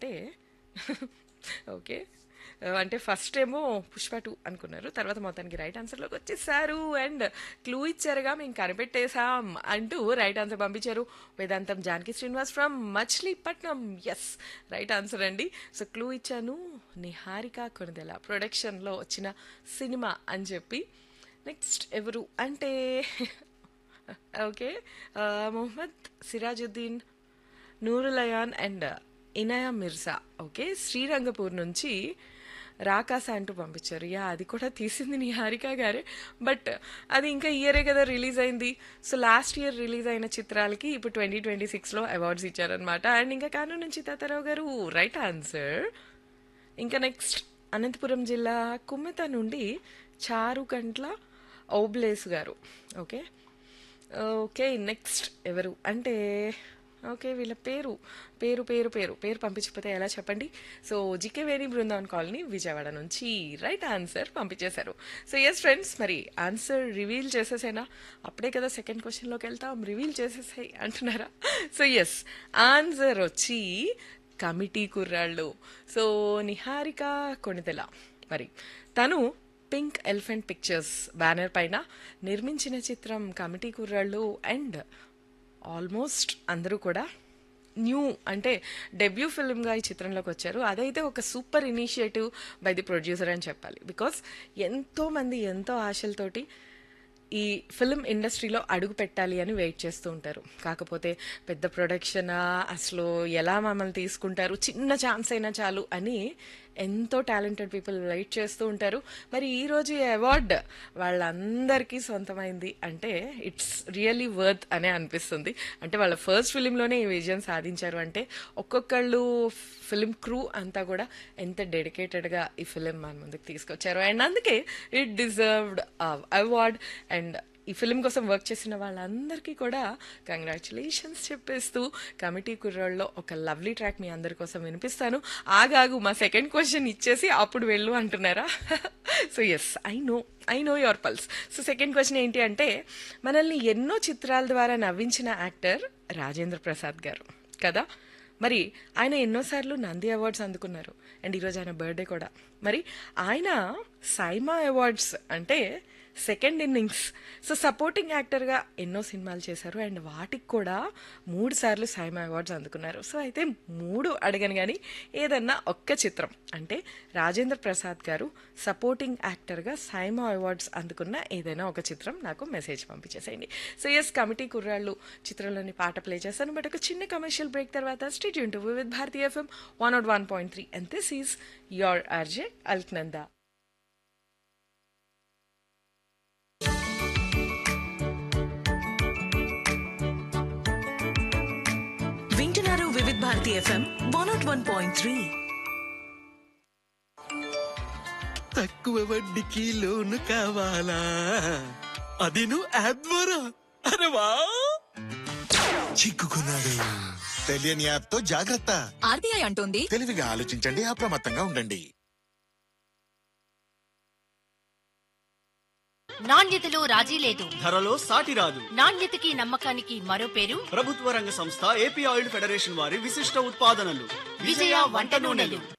అంటే ఓకే అంటే ఫస్ట్ ఏమో పుష్ప టూ అనుకున్నారు తర్వాత మొత్తానికి రైట్ ఆన్సర్లోకి వచ్చేసారు అండ్ క్లూ ఇచ్చారుగా మేము కనిపెట్టేశాం అంటూ రైట్ ఆన్సర్ పంపించారు Vedantam Janaki Srinivas from Machilipatnam yes right answer అండి సో క్లూ ఇచ్చాను నిహారిక కొనిదెల ప్రొడక్షన్లో వచ్చిన సినిమా అని చెప్పి నెక్స్ట్ ఎవరు అంటే okay Mohammad Sirajuddin Nurulayan and Inaya Mirza okay Srirangapur నుంచి రాకాస అంటూ పంపించారు యా అది కూడా తీసింది నిహారిక గారే బట్ అది ఇంకా ఇయరే కదా రిలీజ్ అయింది సో లాస్ట్ ఇయర్ రిలీజ్ అయిన చిత్రాలకి ఇప్పుడు ట్వంటీ ట్వంటీ సిక్స్లో అవార్డ్స్ ఇచ్చారనమాట అండ్ ఇంకా కాను నుంచి తాతారావు గారు రైట్ ఆన్సర్ ఇంకా నెక్స్ట్ అనంతపురం జిల్లా కుమ్మెత నుండి చారు గంట్ల ఓబ్లేస్ గారు ఓకే ఓకే నెక్స్ట్ ఎవరు అంటే ఓకే వీళ్ళ పేరు పేరు పేరు పేరు పేరు పంపించకపోతే ఎలా చెప్పండి so GK Veni Brindavan colony Vijayawada నుంచి రైట్ ఆన్సర్ పంపించేశారు సో ఎస్ ఫ్రెండ్స్ మరి ఆన్సర్ రివీల్ చేసేసేనా అప్పుడే కదా సెకండ్ క్వశ్చన్లోకి వెళ్తాం రివీల్ చేసేసాయి అంటున్నారా సో ఎస్ ఆన్సర్ వచ్చి కమిటీ కుర్రాళ్ళు సో నిహారిక కొణిదెల మరి తను పింక్ ఎలిఫెంట్ పిక్చర్స్ బ్యానర్ పైన నిర్మించిన చిత్రం కమిటీ కుర్రాళ్ళు అండ్ ఆల్మోస్ట్ అందరూ కూడా న్యూ అంటే డెబ్యూ ఫిల్మ్గా ఈ చిత్రంలోకి వచ్చారు అదైతే ఒక super initiative by the producer అని చెప్పాలి బికాస్ ఎంతోమంది ఎంతో ఆశలతోటి ఈ ఫిల్మ్ ఇండస్ట్రీలో అడుగు పెట్టాలి అని వెయిట్ చేస్తూ ఉంటారు కాకపోతే పెద్ద ప్రొడక్షనా అసలు ఎలా మమ్మల్ని తీసుకుంటారు చిన్న ఛాన్స్ అయినా చాలు అని ఎంతో టాలెంటెడ్ పీపుల్ వెయిట్ చేస్తూ ఉంటారు మరి ఈరోజు ఈ అవార్డ్ వాళ్ళందరికీ సొంతమైంది అంటే ఇట్స్ రియల్లీ వర్త్ అనే అనిపిస్తుంది అంటే వాళ్ళ ఫస్ట్ ఫిలింలోనే ఈ విజయం సాధించారు అంటే ఒక్కొక్కళ్ళు ఫిలిం క్రూ అంతా కూడా ఎంత డెడికేటెడ్గా ఈ ఫిలిం మన ముందుకు తీసుకొచ్చారు అండ్ అందుకే ఇట్ డిజర్వ్డ్ అవార్డ్ అండ్ ఈ ఫిలిం కోసం వర్క్ చేసిన వాళ్ళందరికీ కూడా కంగ్రాచులేషన్స్ చెప్పేస్తూ కమిటీ కుర్రాళ్ళలో ఒక లవ్లీ ట్రాక్ మీ అందరి కోసం వినిపిస్తాను ఆగాగు మా సెకండ్ క్వశ్చన్ ఇచ్చేసి అప్పుడు వెళ్ళు అంటున్నారా so yes I know I know your pulse so second question ఏంటి అంటే మనల్ని ఎన్నో చిత్రాల ద్వారా నవ్వించిన యాక్టర్ రాజేంద్ర ప్రసాద్ గారు కదా మరి ఆయన ఎన్నోసార్లు నంది అవార్డ్స్ అందుకున్నారు అండ్ ఈరోజు ఆయన బర్త్డే కూడా మరి ఆయన సైమా అవార్డ్స్ అంటే సెకండ్ ఇన్నింగ్స్ సో సపోర్టింగ్ యాక్టర్గా ఎన్నో సినిమాలు చేశారు అండ్ వాటికి కూడా మూడు సార్లు సైమా అవార్డ్స్ అందుకున్నారు సో అయితే మూడు అడగను కానీ ఏదన్నా ఒక్క చిత్రం అంటే రాజేంద్ర ప్రసాద్ గారు సపోర్టింగ్ యాక్టర్గా సైమా అవార్డ్స్ అందుకున్న ఏదైనా ఒక చిత్రం నాకు మెసేజ్ పంపించేసేయండి సో ఎస్ కమిటీ కుర్రాళ్ళు చిత్రంలోని పాట ప్లే చేస్తాను బట్ ఒక చిన్న కమర్షియల్ బ్రేక్ తర్వాత స్టేట్ యూన్ to with Bharati FM one nought one point three and this is your RJ Alaknanda వింటున్నారు Vividh Bharati FM one nought one point three తక్కువ వడ్డీకి లోను కావాలా అది నువ్వు యాప్ ద్వారా అరే వా చిక్కుకున్నాడు తెలియని యాప్ తో జాగ్రత్త ఆర్బీఐ అంటోంది తెలివిగా ఆలోచించండి అప్రమత్తంగా ఉండండి నాణ్యతలో రాజీ లేదు ధరలో సాటి రాదు నాణ్యతకి నమ్మకానికి మరో పేరు ప్రభుత్వ రంగ సంస్థ ఏపీ ఆయిల్ ఫెడరేషన్ వారి విశిష్ట ఉత్పాదనలు విజయ వంట నూనెలు